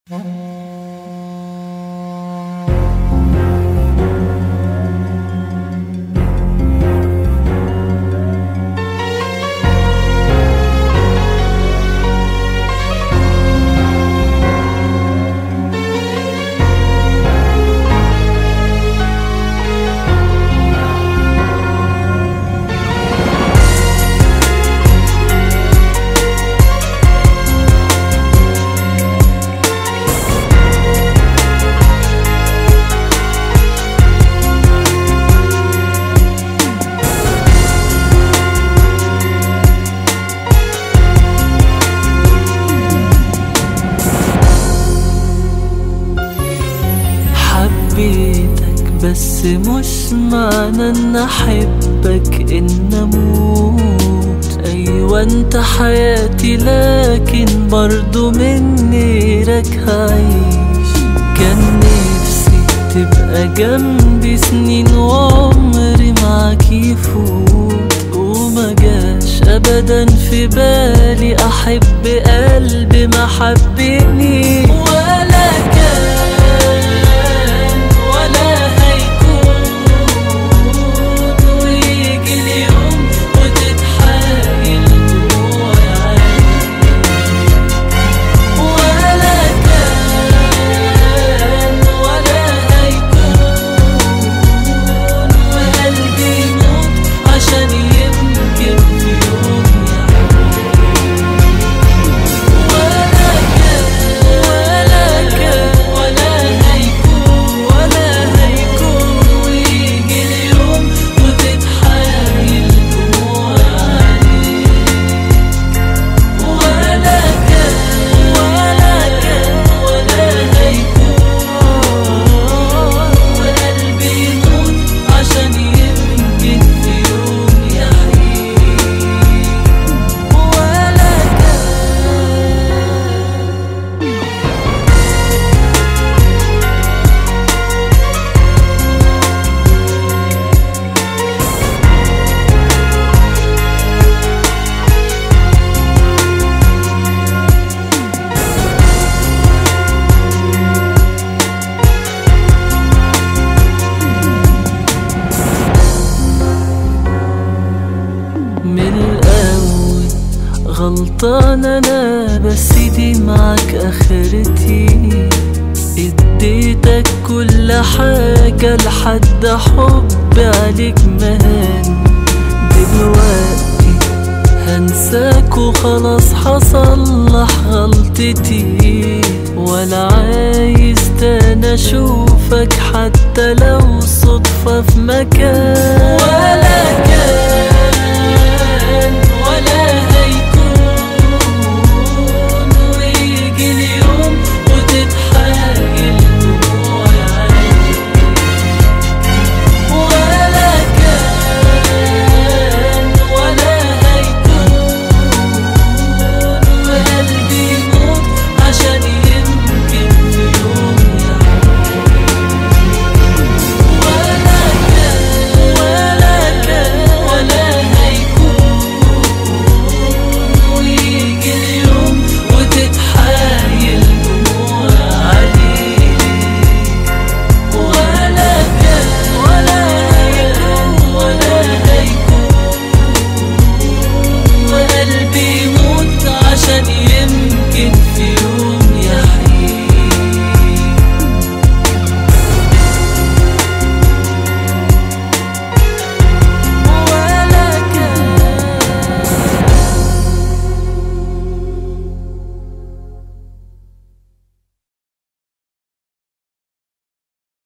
حبيتك بس مش معنى ان احبك ان اموت ايوه انت حياتي لكن برضو من غيرك هعيش كان نفسي تبقى جنبي سنين وعمري معاك يفوت وما جاش ابدا في بالي احب قلبي ما حبني ولا كان ولا هيكون ويجي اليوم وتتحايل دموعي عليك ولا كان ولا هيكون وقلبي يموت عشان يمكن في يوم ولا كان ولا كان ولا هيكون ولا هيكون ويجي اليوم وتتحايل دموعي عليك ولا كان ولا كان ولا هيكون وقلبي يموت عشان يمكن في يوم يحيي ولا كان من الأول غلطان أنا بس دي معك آخرتي اديتك كل حاجة لحد حبي عليك مهان دلوقتي هنساك وخلاص هصلح غلطتي ولا عايز تاني اشوفك حتى لو صدفة في مكان ولا كان